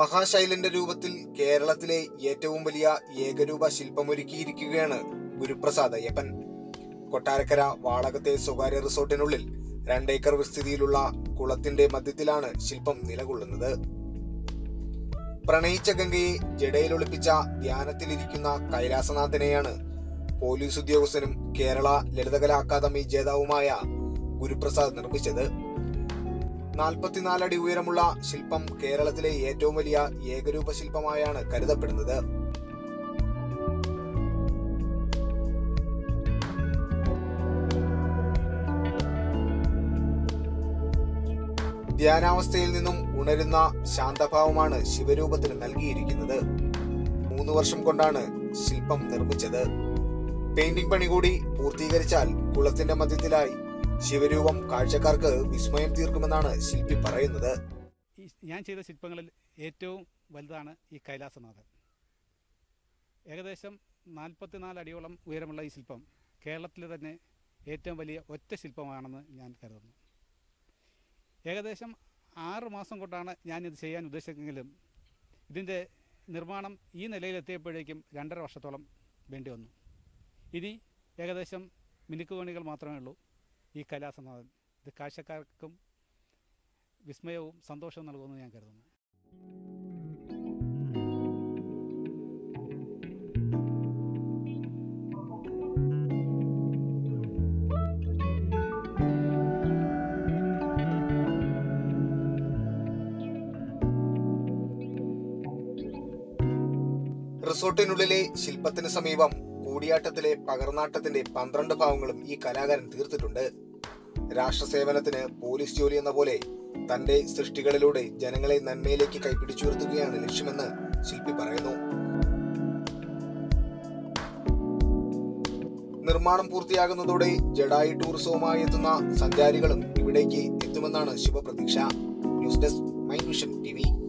മഹാശൈലന്റെ രൂപത്തിൽ കേരളത്തിലെ ഏറ്റവും വലിയ ഏകരൂപ ശില്പമൊരുക്കിയിരിക്കുകയാണ് ഗുരുപ്രസാദ് അയ്യപ്പൻ കൊട്ടാരക്കര വാളകത്തെ സ്വകാര്യ റിസോർട്ടിനുള്ളിൽ രണ്ടേക്കർ വിസ്തൃതിയിലുള്ള കുളത്തിന്റെ മധ്യത്തിലാണ് ശില്പം നിലകൊള്ളുന്നത് പ്രണയിച്ച ഗംഗയെ ജഡയിൽ ഒളിപ്പിച്ച ധ്യാനത്തിലിരിക്കുന്ന കൈലാസനാഥനെയാണ് പോലീസ് ഉദ്യോഗസ്ഥനും കേരള ലളിതകലാ അക്കാദമി ജേതാവുമായ ഗുരുപ്രസാദ് നിർമ്മിച്ചത് നാൽപ്പത്തിനാലടി ഉയരമുള്ള ശില്പം കേരളത്തിലെ ഏറ്റവും വലിയ ഏകരൂപ ശില്പമായാണ് കരുതപ്പെടുന്നത് ധ്യാനാവസ്ഥയിൽ നിന്നും ഉണരുന്ന ശാന്തഭാവമാണ് ശിവരൂപത്തിന് നൽകിയിരിക്കുന്നത് മൂന്ന് വർഷം കൊണ്ടാണ് ശില്പം നിർമ്മിച്ചത് പെയിന്റിംഗ് പണി കൂടി പൂർത്തീകരിച്ചാൽ കുളത്തിന്റെ മധ്യത്തിലായി ശിവരൂപം കാഴ്ചക്കാർക്ക് വിസ്മയം തീർക്കുമെന്നാണ് ശില്പി പറയുന്നത് ഈ ഞാൻ ചെയ്ത ശില്പങ്ങളിൽ ഏറ്റവും വലുതാണ് ഈ കൈലാസനാഥൻ ഏകദേശം നാൽപ്പത്തിനാല് അടിയോളം ഉയരമുള്ള ഈ ശില്പം കേരളത്തിലെ തന്നെ ഏറ്റവും വലിയ ഒറ്റ ശില്പമാണെന്ന് ഞാൻ കരുതുന്നു ഏകദേശം ആറ് മാസം കൊണ്ടാണ് ഞാനിത് ചെയ്യാൻ ഉദ്ദേശിച്ചെങ്കിലും ഇതിൻ്റെ നിർമ്മാണം ഈ നിലയിലെത്തിയപ്പോഴേക്കും രണ്ടര വർഷത്തോളം വേണ്ടി വന്നു ഇനി ഏകദേശം മിനുക്കുപണികൾ മാത്രമേ ഉള്ളൂ ഈ കൈലാസനാഥൻ ഇത് കാഴ്ചക്കാർക്കും വിസ്മയവും സന്തോഷവും നൽകുമെന്ന് ഞാൻ കരുതുന്നു റിസോർട്ടിനുള്ളിലെ ശില്പത്തിന് സമീപം കൂടിയാട്ടത്തിലെ പകർന്നാട്ടത്തിന്റെ പന്ത്രണ്ട് ഭാവങ്ങളും ഈ കലാകാരൻ തീർത്തിട്ടുണ്ട് രാഷ്ട്രസേവനത്തിന് പോലീസ് ജോലി എന്ന പോലെ തന്റെ സൃഷ്ടികളിലൂടെ ജനങ്ങളെ നന്മയിലേക്ക് കൈപ്പിടിച്ചുയർത്തുകയാണ് ലക്ഷ്യമെന്ന് ശില്പി പറയുന്നു നിർമ്മാണം പൂർത്തിയാകുന്നതോടെ ജഡായി ടൂറിസവുമായി എത്തുന്ന സഞ്ചാരികളും ഇവിടേക്ക് എത്തുമെന്നാണ് ശുഭപ്രതീക്ഷ news desk my vision T